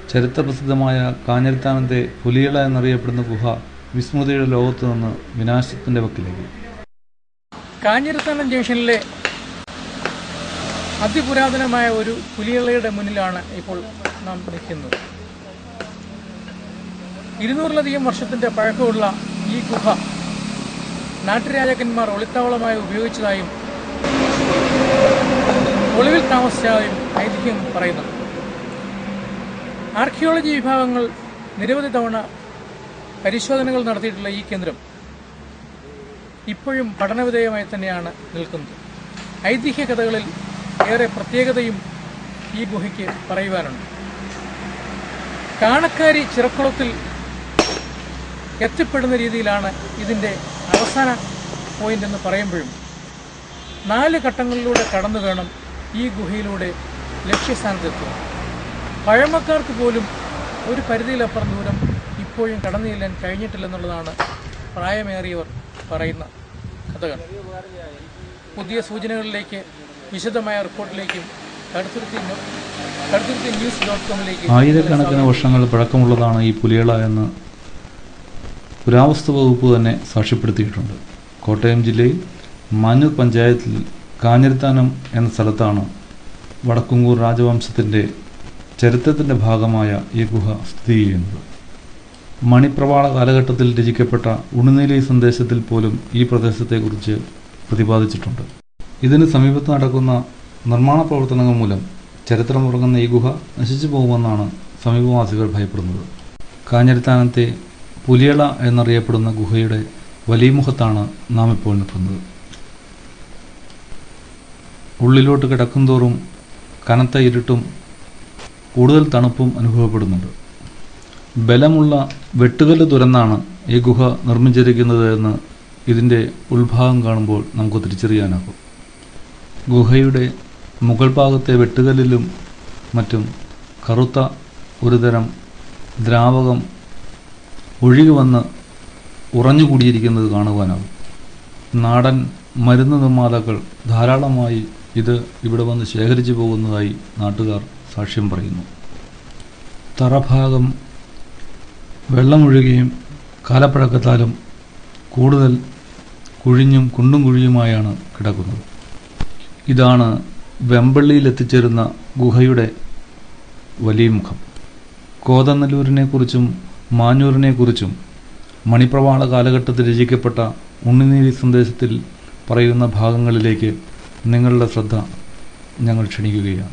ചരിത്രപ്രസിദ്ധമായ കാഞ്ഞിരത്താനത്തെ പുലിയള എന്നറിയപ്പെടുന്ന ഗുഹ വിസ്മൃതിയുടെ ലോകത്തു നിന്ന് വിനാശത്തിന്റെ വക്കിലേക്ക് കാഞ്ഞിരത്താനം ജംഗ്ഷനിലെ അതിപുരാതനമായ ഒരു പുലിയളയുടെ മുന്നിലാണ് ഇപ്പോൾ നാം നിൽക്കുന്നത് ഇരുന്നൂറിലധികം വർഷത്തിന്റെ പഴക്കമുള്ള ഈ ഗുഹ നാട്ടുരാജാക്കന്മാർ ഒളിത്താവളമായി ഉപയോഗിച്ചതായും ഒളിവിൽ താമസിച്ചതായും ഐതിഹ്യം പറയുന്നു ആർക്കിയോളജി വിഭാഗങ്ങൾ നിരവധി തവണ പരിശോധനകൾ നടത്തിയിട്ടുള്ള ഈ കേന്ദ്രം ഇപ്പോഴും പഠനവിധേയമായി തന്നെയാണ് നിൽക്കുന്നത് ഐതിഹ്യ കഥകളിൽ ഏറെ പ്രത്യേകതയും ഈ ഗുഹയ്ക്ക് പറയുവാനുണ്ട് കാണക്കാരി ചിറക്കുളത്തിൽ എത്തിപ്പെടുന്ന രീതിയിലാണ് ഇതിൻ്റെ അവസാന പോയിന്റ് എന്ന് പറയുമ്പോഴും നാല് ഘട്ടങ്ങളിലൂടെ കടന്നു വേണം ഈ ഗുഹയിലൂടെ ലക്ഷ്യസ്ഥാനത്തെത്തുക പഴമക്കാർക്ക് പോലും ഒരു പരിധിയിലപ്പുറം ദൂരം ഇപ്പോഴും കടന്നു ചെല്ലാൻ കഴിഞ്ഞിട്ടില്ലെന്നുള്ളതാണ് പ്രായമേറിയവർ പറയുന്ന കഥകൾ പുതിയ സൂചനകളിലേക്ക് വിശദമായ റിപ്പോർട്ടിലേക്കും കടുത്തുരുത്തി ന്യൂ- കടുത്തുരുത്തി ന്യൂസ് ഡോട്ട് കോമിലേക്ക് ആയിരക്കണക്കിന് വർഷങ്ങൾ പഴക്കമുള്ളതാണ് ഈ പുലിയള എന്ന് പുരാവസ്തു വകുപ്പ് തന്നെ സാക്ഷ്യപ്പെടുത്തിയിട്ടുണ്ട് കോട്ടയം ജില്ലയിൽ മാനൂർ പഞ്ചായത്തിൽ കാഞ്ഞിരത്താനം എന്ന സ്ഥലത്താണ് വടക്കുംകൂർ രാജവംശത്തിൻ്റെ ചരിത്രത്തിൻ്റെ ഭാഗമായ ഈ ഗുഹ സ്ഥിതി ചെയ്യുന്നത് മണിപ്രവാള കാലഘട്ടത്തിൽ രചിക്കപ്പെട്ട ഉണുനീലി സന്ദേശത്തിൽ പോലും ഈ പ്രദേശത്തെക്കുറിച്ച് പ്രതിപാദിച്ചിട്ടുണ്ട് ഇതിന് സമീപത്ത് നടക്കുന്ന നിർമ്മാണ പ്രവർത്തനങ്ങൾ മൂലം ചരിത്രമുറങ്ങുന്ന ഈ ഗുഹ നശിച്ചു പോകുമെന്നാണ് സമീപവാസികൾ ഭയപ്പെടുന്നത് കാഞ്ഞിരത്താനത്തെ പുലിയള എന്നറിയപ്പെടുന്ന ഗുഹയുടെ വലിയ മുഖത്താണ് നാം ഇപ്പോൾ നിൽക്കുന്നത് ഉള്ളിലോട്ട് കിടക്കുന്തോറും കനത്ത ഇരുട്ടും കൂടുതൽ തണുപ്പും അനുഭവപ്പെടുന്നുണ്ട് ബലമുള്ള വെട്ടുകല്ല് തുരന്നാണ് ഈ ഗുഹ നിർമ്മിച്ചിരിക്കുന്നത് എന്ന് ഇതിൻ്റെ ഉൾഭാഗം കാണുമ്പോൾ നമുക്ക് തിരിച്ചറിയാനാകും ഗുഹയുടെ മുകൾ ഭാഗത്തെ വെട്ടുകല്ലിലും മറ്റും കറുത്ത ഒരുതരം ദ്രാവകം ഒഴുകി വന്ന് ഉറഞ്ഞുകൂടിയിരിക്കുന്നത് കാണുവാനാകും നാടൻ മരുന്ന് നിർമ്മാതാക്കൾ ധാരാളമായി ഇത് ഇവിടെ വന്ന് ശേഖരിച്ചു പോകുന്നതായി നാട്ടുകാർ സാക്ഷ്യം പറയുന്നു തറഭാഗം വെള്ളമൊഴുകുകയും കാലപ്പഴക്കത്താലും കൂടുതൽ കുഴിഞ്ഞും കുണ്ടും കുഴിയുമായാണ് കിടക്കുന്നത് ഇതാണ് വെമ്പള്ളിയിൽ എത്തിച്ചേരുന്ന ഗുഹയുടെ വലിയ മുഖം കോതനല്ലൂരിനെക്കുറിച്ചും മാഞ്ഞൂരിനെക്കുറിച്ചും മണിപ്രവാള കാലഘട്ടത്തിൽ രചിക്കപ്പെട്ട ഉണ്ണിനീതി സന്ദേശത്തിൽ പറയുന്ന ഭാഗങ്ങളിലേക്ക് നിങ്ങളുടെ ശ്രദ്ധ ഞങ്ങൾ ക്ഷണിക്കുകയാണ്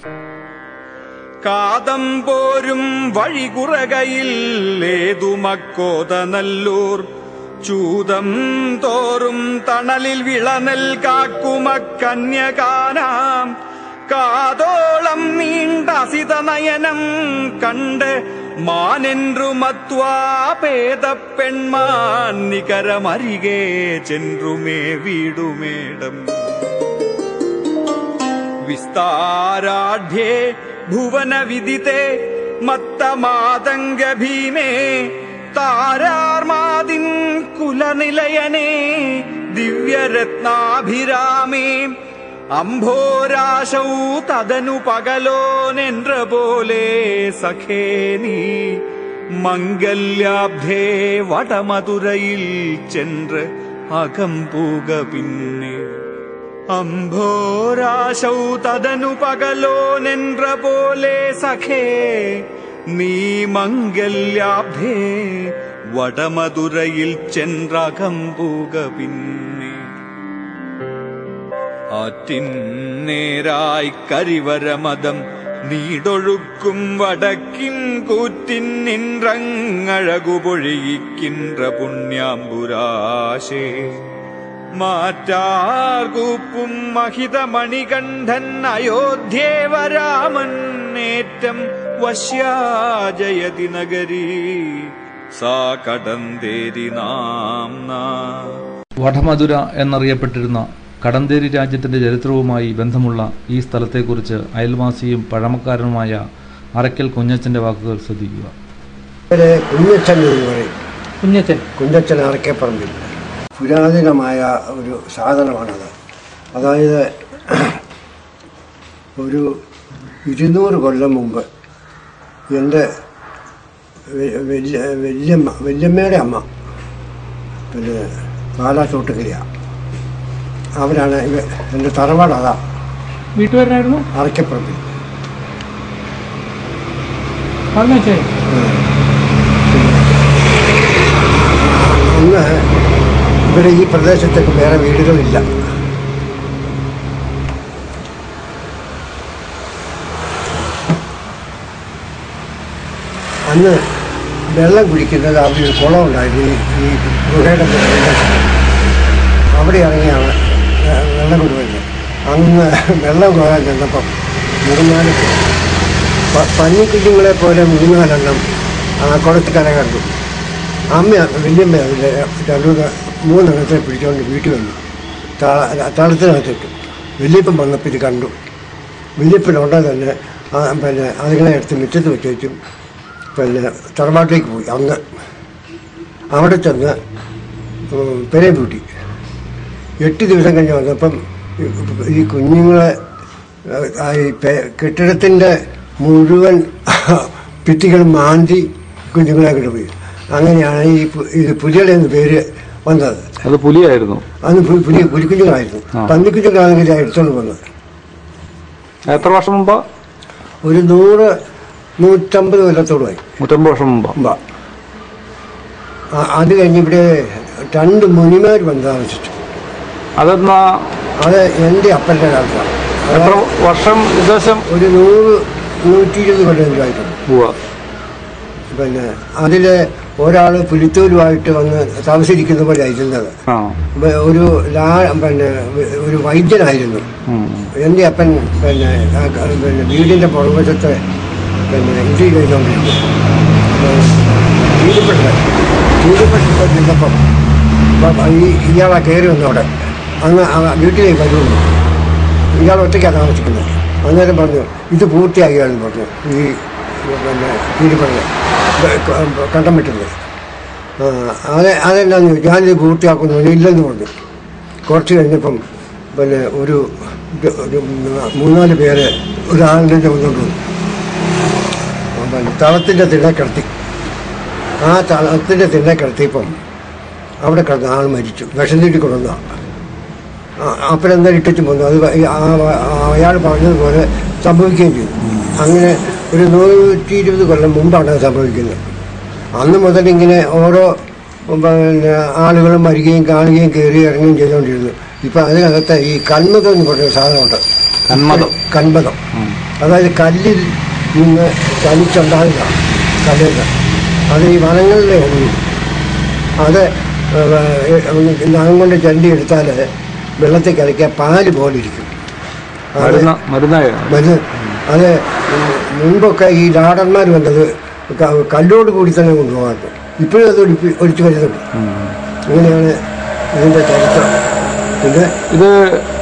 കാതം പോരും വഴി കുറകയിൽ ഏതുമക്കോത നല്ലൂർ ചൂതം തോറും തണലിൽ വിളനൽ കാക്കുമക്കന്യകാനാം കാതോളം നീണ്ട അസിത നയനം കണ്ട് മാനെൻറു മത്വാ പേദ പെൺമാൻ നികരമരികെ ചെൻറുമേ വീടുമേടം വിസ്താരാഢ്യേ ഭുവനവിദിതേ മത്തമാതംഗഭീമേ താരാർമാതിൻ കുലനിലയനേ ദിവ്യരത്നാഭിരാമേ അംഭോരാശൗ തദനു പകലോനെன்ற പോലെ സഖേ നീ മംഗല്യാബ്ധേ വടമധുരയിൽ ചെன்று അകമ്പുക പിന്നെ അംഭോരാശൗ തദനു പകലോനെன்ற പോലെ സഖേ നീ മംഗല്യാബ്ധേ വടമധുരയിൽ ചെன்றകമ്പുക പിന്നെ ആറ്റിൻ നേരായി കരിവരമതം നീടൊഴുക്കും വടക്കിൻ കൂറ്റിൻ നിன்றങ്ങഴകു പൊഴിയിക്കിன்ற പുണ്യാമ്പുരാശേ മാറ്റാർ കൂപ്പും മഹിതമണികണ്ഠൻ അയോധ്യേവരാമൻ നേറ്റം വശ്യാജയതി നഗരീ സാ കടന്തേരി നാംനാ വടമധുര എന്നറിയപ്പെട്ടിരുന്ന കടന്തേരി രാജ്യത്തിൻ്റെ ചരിത്രവുമായി ബന്ധമുള്ള ഈ സ്ഥലത്തെക്കുറിച്ച് അയൽവാസിയും പഴമക്കാരനുമായ അറയ്ക്കൽ കുഞ്ഞച്ചൻ്റെ വാക്കുകൾ ശ്രദ്ധിക്കുക പേര് കുഞ്ഞച്ചൻ എന്ന് പറയും കുഞ്ഞച്ചൻ കുഞ്ഞച്ചൻ അറക്കപ്പറമ്പിൽ പുരാതനമായ ഒരു സാധനമാണത് അതായത് ഒരു ഇരുന്നൂറ് കൊല്ലം മുമ്പ് എൻ്റെ വെ- വല്യ വല്യമ്മ വല്യമ്മയുടെ അമ്മ പിന്നെ പാലാ ചോട്ടുകരിയ അവരാണ് ഇവ- എൻ്റെ തറവാട് അതാ വീട്ടുകാരനായിരുന്നു അറക്കപ്പുറത്ത് പറഞ്ഞു വെച്ചേ അന്ന് ഇവിടെ ഈ പ്രദേശത്തൊക്കെ വേറെ വീടുകളില്ല അന്ന് വെള്ളം കുടിക്കുന്നത് അവിടെ ഒരു കുളം ഉണ്ടായിരുന്നു ഈ ഈ ഗുഹയുടെ പ്രദേശത്ത്. അവിടെ ഇറങ്ങിയാണ് വെ- വെള്ളം കൊണ്ടുവരുന്നത് അന്ന് വെള്ളം കോരാൻ ചെന്നപ്പം മൂന്നാല് പ- പന്നിക്കുഞ്ഞുങ്ങളെ പോലെ മൂന്നാലെണ്ണം ആ കുളത്തിൽ കര കണ്ടു അമ്മ വല്യമ്മ അതിലെ രണ്ടു മൂന്നെണ്ണത്തെ പിടിച്ചുകൊണ്ട് വീട്ടിൽ വന്നു തളത്തിനകത്തിട്ടു വല്യപ്പൻ വന്നപ്പോൾ ഇത് കണ്ടു വല്യപ്പനുണ്ടെ തന്നെ ആ പിന്നെ അതുങ്ങളെ എടുത്ത് മുറ്റത്ത് വെച്ച് വെച്ചും പിന്നെ തറവാട്ടിലേക്ക് പോയി അന്ന് അവിടെ ചെന്ന് ഉം, പെരേ പൂട്ടി എട്ട് ദിവസം കഴിഞ്ഞ് വന്നപ്പം ഈ- ഈ കുഞ്ഞുങ്ങളെ ആ ഈ പെ- കെട്ടിടത്തിൻ്റെ മുഴുവൻ ഭിത്തികളും മാന്തി കുഞ്ഞുങ്ങളെ കൊണ്ട് പോയി അങ്ങനെയാണ് ഈ പു- ഇത് പുലിയുടെ എന്ന് പേര് വന്നത് അത് പുലിയായിരുന്നു അന്ന് പു- പുലി പുലിക്കുഞ്ഞുങ്ങളായിരുന്നു ആ. പന്നിക്കുഞ്ഞുങ്ങളാണെങ്കിൽ എടുത്തോണ്ട് വന്നത് എത്ര വർഷം മുമ്പ് ഒരു നൂറ് നൂറ്റമ്പത് കൊല്ലത്തോളമായി നൂറ്റമ്പത് വർഷം മുമ്പ് മുമ്പാ ആ- അത് കഴിഞ്ഞ് ഇവിടെ രണ്ട് മുനിമാർ വന്ന് താമസിച്ചു അതെന്നാ അത് എൻ്റെ അപ്പൻ്റെ കാലത്താണ് എത്ര വർഷം ഉദ്ദേശം ഒരു നൂറ് നൂറ്റി ഇരുപത് കൊല്ലമായിട്ടുണ്ട് പോവാ പിന്നെ അതിൽ ഒരാൾ പുലിത്തൂരുമായിട്ട് വന്ന് താമസിക്കുന്ന പോലെ ഇരുന്നത് ആ വ- ഒരു ലാ പിന്നെ ഒരു വൈദ്യനായിരുന്നു ഉം. എൻ്റെ അപ്പൻ പിന്നെ ആ ക- പിന്നെ വീടിൻ്റെ പുറകുവശത്തെ പിന്നെ ഇത് ചെയ്തുകൊണ്ടിരിക്കും വീടുപെട്ട വീടുപെട്ടപ്പോൾ ചെന്നപ്പം ബ- ഈ ഇയാളെ കയറി വന്നവിടെ അങ്ങ് ആ വീട്ടിലേക്ക് വരുള്ളൂ ഇയാൾ ഒറ്റയ്ക്കാണ് താമസിക്കുന്നത് അന്നേരം പറഞ്ഞു ഇത് പൂർത്തിയാക്കിയാണെന്ന് പറഞ്ഞു ഈ പിന്നെ വീടുപെട്ടത് കണ്ടം വിട്ടത് ആ, അത് അതെന്താന്ന് ചോദിച്ചു ഞാനിത് പൂർത്തിയാക്കുന്നു ഇല്ലെന്ന് പറഞ്ഞു കുറച്ച് കഴിഞ്ഞപ്പം പിന്നെ ഒരു ഒരു- ഒരു മൂന്നാല് പേര് ഒരാളിനെ ചുമന്നുകൊണ്ട് വന്നു പിന്നെ തളത്തിൻ്റെ തിണ്ണെ കിടത്തി ആ തളത്തിൻ്റെ തിണ്ണെ കിടത്തിയപ്പം അവിടെ കിടന്ന ആൾ മരിച്ചു വിഷന്നിട്ട് കൊണ്ടുവന്ന അപ്പനെന്താ ഇട്ടിട്ട് പോന്നു അത് അയാൾ പറഞ്ഞതുപോലെ സംഭവിക്കുകയും ചെയ്തു അങ്ങനെ ഒരു നൂറ്റി ഇരുപത് കൊല്ലം മുമ്പാണ് അത് സംഭവിക്കുന്നത് അന്ന് മുതൽ ഇങ്ങനെ ഓരോ പിന്നെ ആളുകളും വരികയും കാണുകയും കയറി ഇറങ്ങുകയും ചെയ്തുകൊണ്ടിരുന്നു ഇപ്പം അതിനകത്ത് ഈ കന്മതം എന്ന് പറഞ്ഞൊരു സാധനമുണ്ട് കന്മദം. കന്മതം അതായത് കല്ലിൽ നിന്ന് ചലിച്ചുണ്ടാകുന്ന കല്ലിൽ അത് ഈ വനങ്ങളിലെ ഒന്നും അത് നഖം കൊണ്ട് ചണ്ടി എടുത്താൽ വെള്ളത്തിൽ കലക്കിയാൽ പാല് പോലെ ഇരിക്കും അത് മരുന്ന് മരുന്നായ മരുന്ന് അത് മുൻപൊക്കെ ഈ ലാടന്മാർ വന്നത് ക- കല്ലോട് കൂടി തന്നെ കൊണ്ടുപോകാറുണ്ട് ഇപ്പോഴും അത് ഒലിപ്പി ഒലിച്ചു വരുന്നുണ്ട് ഇങ്ങനെയാണ് ഇതിൻ്റെ ചരിത്രം പിന്നെ ഇത്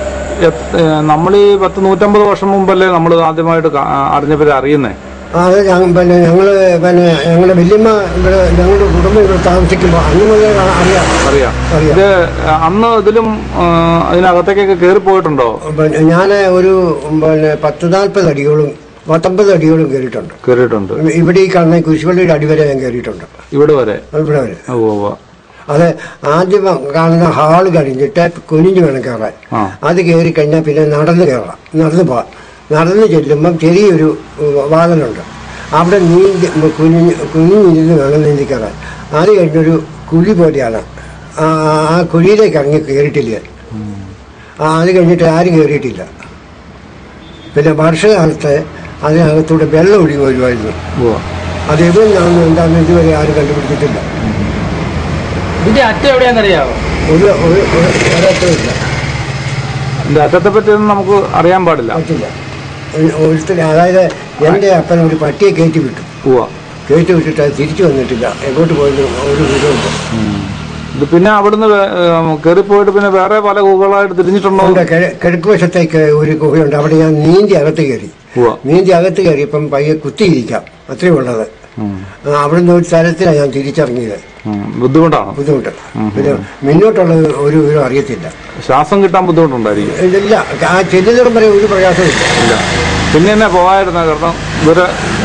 നമ്മൾ ഈ പത്ത് നൂറ്റമ്പത് വർഷം മുമ്പല്ലേ നമ്മൾ ആദ്യമായിട്ട് കാ- അറിഞ്ഞവരെ അറിയുന്നേ അത് ഞങ്ങ- പിന്നെ ഞങ്ങൾ പിന്നെ ഞങ്ങളുടെ വല്യമ്മ ഇവിടെ ഞങ്ങളുടെ കുടുംബം ഇവിടെ താമസിക്കുമ്പോൾ അന്ന് മുതൽ അറിയാം അറിയാം അറിയാം. ഇത് അന്ന് ഇതിലും ആ, അതിനകത്തേക്കൊക്കെ കയറി പോയിട്ടുണ്ടോ പിന്നെ ഞാൻ ഒരു പിന്നെ പത്ത് നാൽപ്പത് അടികളും പത്തൊമ്പത് അടികളും കയറിയിട്ടുണ്ട് കയറിയിട്ടുണ്ട് ഇവിടെ ഈ കാണുന്ന കുരിശുപള്ളിയുടെ അടിവരെ ഞാൻ കയറിയിട്ടുണ്ട് ഇവിടെ വരെ ഇവിടെ വരെ ഓ ഓ അത് ആദ്യം കാണുന്ന ഹാള് കഴിഞ്ഞിട്ട് കുനിഞ്ഞു വേണം കയറാൻ ആ. അത് കയറി കഴിഞ്ഞാൽ പിന്നെ നടന്ന് കയറാം നടന്ന് പോവാം നടന്ന് ചെല്ലുമ്പം ചെറിയൊരു ഉം, വാതിലുണ്ട് അവിടെ നീന്തി കുനിഞ്ഞ് കുനിഞ്ഞിരുന്ന് വേണം നീന്തി കയറാൻ അത് കഴിഞ്ഞൊരു കുഴി പോലെയാണ് ആ ആ- ആ കുഴിയിലേക്ക് ഇറങ്ങി കയറിയിട്ടില്ല ഞാൻ. ആ അത് കഴിഞ്ഞിട്ട് ആരും കയറിയിട്ടില്ല പിന്നെ വർഷകാലത്ത് അതിനകത്തൂടെ വെള്ളം ഒഴുകി വരുമായിരുന്നു ഓ അത് എവിടെ നിന്നാണെന്ന് എന്താണെന്ന് ഇതുവരെ ആരും കണ്ടുപിടിച്ചിട്ടില്ല ഇതിന്റെ അറ്റം എവിടെയാണെന്നറിയാമോ ഒരു ഒരു ഒരു- ഒരർത്ഥമില്ല ഇതിന്റെ അറ്റത്തെ പറ്റിയൊന്നും നമുക്ക് അറിയാൻ പാടില്ല പറ്റില്ല ഒരു- ഒരുത്തന് അതായത് എൻ്റെ അപ്പൻ ഒരു പട്ടിയെ കയറ്റി വിട്ടു പോവാ കയറ്റി വിട്ടിട്ട് അത് തിരിച്ചു വന്നിട്ടില്ല എങ്ങോട്ട് പോയത് ഒരു വിധമില്ല ഇത് പിന്നെ അവിടുന്ന് വേ- ഏ, കയറിപ്പോയിട്ട് പിന്നെ വേറെ പല ഗുഹകളായിട്ട് തിരിഞ്ഞിട്ടുണ്ടോ അവിടെ കിഴ- കിഴക്ക് വശത്തേക്ക് ഒരു ഗുഹയുണ്ട് അവിടെ ഞാൻ നീന്തി അകത്ത് കയറി പോവാ നീന്തി അകത്ത് കയറിയപ്പം പയ്യെ കുത്തിയിരിക്കാം അത്രയും ഉള്ളത് ആ, അവിടുന്ന് ഒരു സ്ഥലത്തിലാണ് ഞാൻ തിരിച്ചിറങ്ങിയത് ബുദ്ധിമുട്ടാണ് ബുദ്ധിമുട്ട് പിന്നെ മുന്നോട്ടുള്ള ഒരു വിവരം അറിയത്തില്ല ശ്വാസം കിട്ടാൻ ബുദ്ധിമുട്ടുണ്ടായിരിക്കും ഇല്ല ആ ചെല്ലുന്നിടം വരെ ഒരു പ്രയാസമില്ല ഇല്ല പിന്നെ തന്നെ പോകായിരുന്ന കാരണം ഇവരെ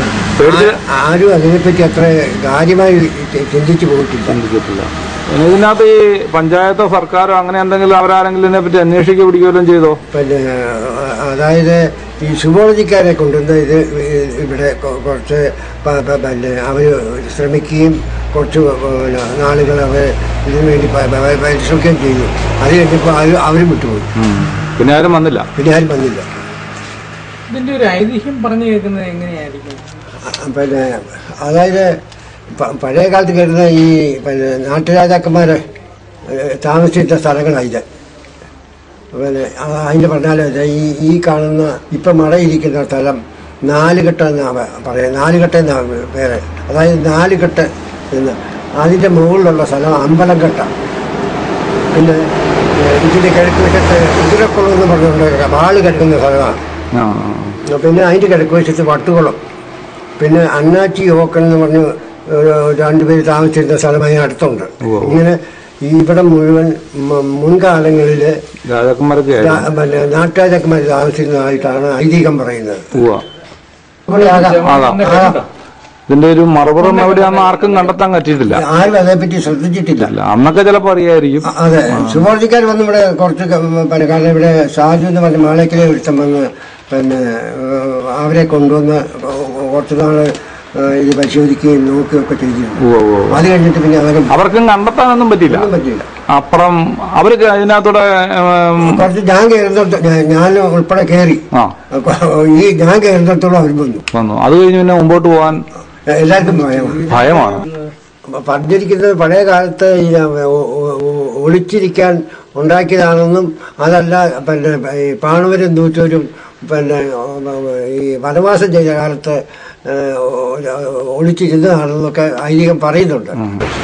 പേടിച്ച് ആ- ആരും അതിനെപ്പറ്റി അത്ര കാര്യമായി ചി- ചിന്തിച്ചു പോയിട്ടില്ല ചിന്തിച്ചിട്ടില്ല പിന്നെ ഇതിനകത്ത് ഈ പഞ്ചായത്തോ സർക്കാരോ അങ്ങനെ എന്തെങ്കിലും അവരാരെങ്കിലും ഇതിനെ പറ്റി അന്വേഷിക്കുക പിടിക്കുകയും ചെയ്തോ പിന്നെ ആ, അതായത് ഈ സുവോളജിക്കാരെ കൊണ്ടുവന്ന് ഇത് ഇവിടെ കൊ- കുറച്ച് പ- പ- പിന്നെ അവർ ശ്രമിക്കുകയും കുറച്ച് പിന്നെ നാളുകൾ അവർ ഇതിനു വേണ്ടി പ- പ- പരിശ്രമിക്കുകയും ചെയ്തു അത് കഴിഞ്ഞപ്പോൾ അവർ അവരും വിട്ടുപോയി പിന്നെ ആരും വന്നില്ല പിന്നെ ആരും വന്നില്ല ഇതിന്റെ ഒരു ഐതിഹ്യം പറഞ്ഞു കേൾക്കുന്നത് എങ്ങനെയായിരിക്കും ആ, പിന്നെ അതായത് പ- പഴയ കാലത്ത് കരുതുന്ന ഈ പിന്നെ നാട്ടുരാജാക്കന്മാരെ ഏഹ്, താമസിച്ച സ്ഥലങ്ങളാണ് ഇത് പിന്നെ ആ- അതിൻ്റെ പറഞ്ഞാൽ ഈ ഈ കാണുന്ന ഇപ്പം മടയിരിക്കുന്ന സ്ഥലം നാലുകെട്ട് എന്നാണ് പറയുന്നത് നാലുകെട്ട് എന്നാണ് പേര് അതായത് നാലുകെട്ട് എന്ന് അതിൻ്റെ മുകളിലുള്ള സ്ഥലം അമ്പലംകെട്ട പിന്നെ ഏഹ്, ഇതിൻ്റെ കിഴക്ക് വശത്ത് കുതിരക്കുളം എന്ന് പറഞ്ഞുകൊണ്ട് വാള് കിടക്കുന്ന സ്ഥലമാണ് ആ ആ. പിന്നെ അതിൻ്റെ കിഴക്ക് വശത്ത് വട്ടുകുളം പിന്നെ അണ്ണാച്ചി ഓക്കൻ എന്ന് പറഞ്ഞ് ഒരു രണ്ടുപേര് താമസിച്ചിരുന്ന സ്ഥലം അതിന് അടുത്തുണ്ട് ഉവ്വ്. ഇങ്ങനെ ഈ ഇവിടെ മുഴുവൻ മ- മുൻകാലങ്ങളിൽ രാജാക്കന്മാരൊക്കെ ആയിരുന്നു പിന്നെ നാട്ടുരാജാക്കന്മാർ താമസിച്ചിരുന്നതായിട്ടാണ് ഐതിഹ്യം പറയുന്നത് ഉവ്വ ഇവിടെ ആകാം. ആകാം. ആകാം. ഇതിന്റെ ഒരു മറുപുറം എവിടെയാണെന്ന് ആർക്കും കണ്ടെത്താൻ പറ്റിയിട്ടില്ല ആരും അതേപ്പറ്റി ശ്രദ്ധിച്ചിട്ടില്ല ഇല്ല അന്നൊക്കെ ചിലപ്പോ അറിയായിരിക്കും അ- അതെ സുബോർജിക്കാർ വന്ന് ഇവിടെ കുറച്ച് ക- പിന്നെ കാരണം ഇവിടെ സാജു എന്ന് പറഞ്ഞ മാളേക്കലെ ഒരുത്തം വന്ന് പിന്നെ ഏഹ്, അവരെ കൊണ്ടുവന്ന് കുറച്ച് നാള് ഏഹ്, ഇത് പരിശോധിക്കുകയും നോക്കുകയൊക്കെ ചെയ്തിരുന്നു ഉവ്വ് ഉവ്വ് ഉവ്വ്. അത് കഴിഞ്ഞിട്ട് പിന്നെ അവരും അവർക്കും കണ്ടെത്താനൊന്നും പറ്റിയില്ല ഒന്നും പറ്റിയില്ല അപ്പുറം അവർക്ക് അതിനകത്തൂടെ ഉം, കുറച്ച് ഞാൻ കയറുന്നിടത്ത് ഞാൻ- ഞാൻ ഉൾപ്പെടെ കയറി ആ ഈ ഞാൻ കയറുന്നിടത്തോളം അവർ വന്നു വന്നു അത് കഴിഞ്ഞ് പിന്നെ മുമ്പോട്ട് പോകാൻ എല്ലാവർക്കും ഭയമാണ് ഭയമാണ് പറഞ്ഞിരിക്കുന്നത് പഴയ കാലത്ത് ഈ ഒ- ഒ- ഒ- ഒളിച്ചിരിക്കാൻ ഉണ്ടാക്കിയതാണെന്നും അതല്ല പിന്നെ ഈ പാണവരും നൂറ്റൂരും പിന്നെ ഈ വനവാസം ചെയ്ത കാലത്ത് ഏഹ്, ഒ- ഒളിച്ചിരുന്നതാണെന്നൊക്കെ ഐതിഹ്യം പറയുന്നുണ്ട്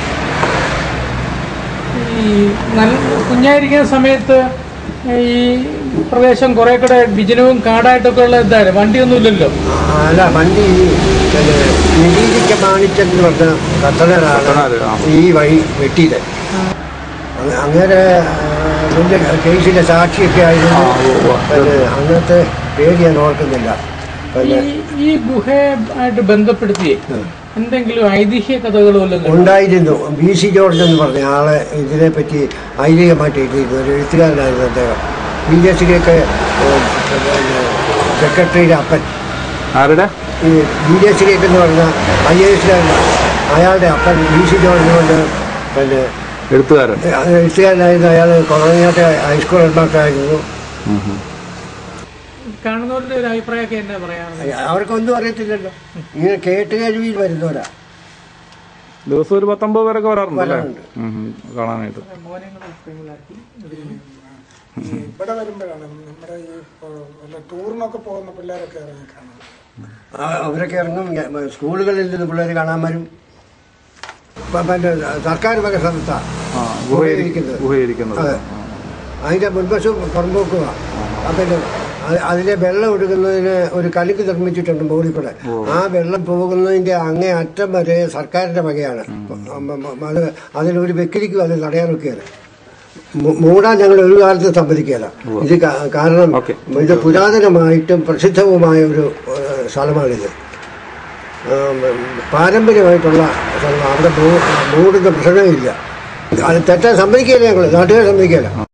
ഈ നല്ല കുഞ്ഞായിരിക്കുന്ന സമയത്ത് ഈ പ്രദേശം കുറെ കൂടെ വിജനവും കാടായിട്ടൊക്കെ ഉള്ള ഇതാണ് വണ്ടിയൊന്നും ഇല്ലല്ലോ അല്ല വണ്ടി ഈ പിന്നെ നിരീക്ഷിക്ക മാണിച്ചൻ എന്ന് പറഞ്ഞ കത്തനാണ് കത്തനാര്, ആ. ഈ വഴി വെട്ടിയത് അങ്ങ- അങ്ങനെ ആ, വലിയ കേസിലെ സാക്ഷിയൊക്കെ ആയിരുന്നു ആ, ഉവ്വ് ഉവ്വ്. പിന്നെ അന്നത്തെ പേര് ഞാൻ ഓർക്കുന്നില്ല ഈ പിന്നെ ഈ ഗുഹയായിട്ട് ബന്ധപ്പെടുത്തി എന്തെങ്കിലും ഐതിഹ്യ കഥകൾ വല്ലതും ഉണ്ടായിരുന്നു ബി സി ജോർജ് എന്ന് പറഞ്ഞ ആളെ ഇതിനെപ്പറ്റി ഐതിഹ്യമായിട്ട് എഴുതിയിരുന്നു ഒരു എഴുത്തുകാരനായിരുന്നു അദ്ദേഹം ബി ജെ സിയിലേക്ക് സെക്രട്ടറിയുടെ അപ്പൻ ആരുടെ ഈ ബി ജെ സിയിലേക്ക് എന്ന് പറഞ്ഞ ഐ എ എസ് അയാളുടെ അപ്പൻ ബി സി ജോർജ് കൊണ്ട് പിന്നെ എഴുത്തുകാരൻ അത് എഴുത്തുകാരനായിരുന്നു അയാൾ കൊളോണിയാട്ടെ ഹൈസ്കൂൾ ഹെഡ്മാസ്റ്ററായിരുന്നു ഉം, ഉം. കാണുന്നവരുടെ ഒരു അഭിപ്രായമൊക്കെ എന്നാ പറയാറുള്ളത് അവർക്കൊന്നും അറിയത്തില്ലല്ലോ ഇങ്ങനെ കേട്ട് കഴിവിൽ വരുന്നവരാ ദിവസം ഒരു പത്തൊമ്പത് പേരൊക്കെ വരാറുണ്ട് അല്ലേ വരാറുണ്ട്. ഉം, ഉം. കാണാനായിട്ട് ഇവിടെ വരുമ്പോഴാണ് നമ്മുടെ ഈ ഇപ്പൊ വല്ല ടൂറിനൊക്കെ പോകുന്ന പിള്ളേരൊക്കെ ഇറങ്ങി കാണുന്നത് ആ- അവരൊക്കെ ഇറങ്ങും ഞ- സ്കൂളുകളിൽ നിന്ന് പിള്ളേർ കാണാൻ വരും ഇപ്പം പിന്നെ സർക്കാർ വക സ്ഥലത്താണ് ആ ഗുഹയിരിക്കുന്നത് ഗുഹയിരിക്കുന്നത്. ഗുഹയിരിക്കുന്നത് അതെ അതിൻ്റെ മുൻവശവും പുറമ്പോക്കുക പിന്നെ അ- അതിലെ വെള്ളം ഒഴുകുന്നതിന് ഒരു കലുക്ക് നിർമ്മിച്ചിട്ടുണ്ട് മുകളിൽ കൂടെ ആ വെള്ളം പോകുന്നതിന്റെ അങ്ങേ അറ്റം വരെ സർക്കാരിന്റെ വകയാണ് മ- മ- അത് അതിലൊരു വ്യക്തിക്കും അത് തടയാനൊക്കെയാണ് മൂ- മൂടാൻ ഞങ്ങൾ ഒരു കാലത്ത് സമ്മതിക്കുകയില്ല ഇത് കാ- കാരണം ഓക്കെ. ഇത് പുരാതനമായിട്ടും പ്രസിദ്ധവുമായ ഒരു ഏഹ്, സ്ഥലമാണിത് ഉം, പാരമ്പര്യമായിട്ടുള്ള സ്ഥലമാണ് അവിടെ മൂ- മൂടുന്ന പ്രശ്നമില്ല അത് തെറ്റാൻ സമ്മതിക്കുകയില്ല ഞങ്ങൾ നാട്ടുകാർ സമ്മതിക്കുകയില്ല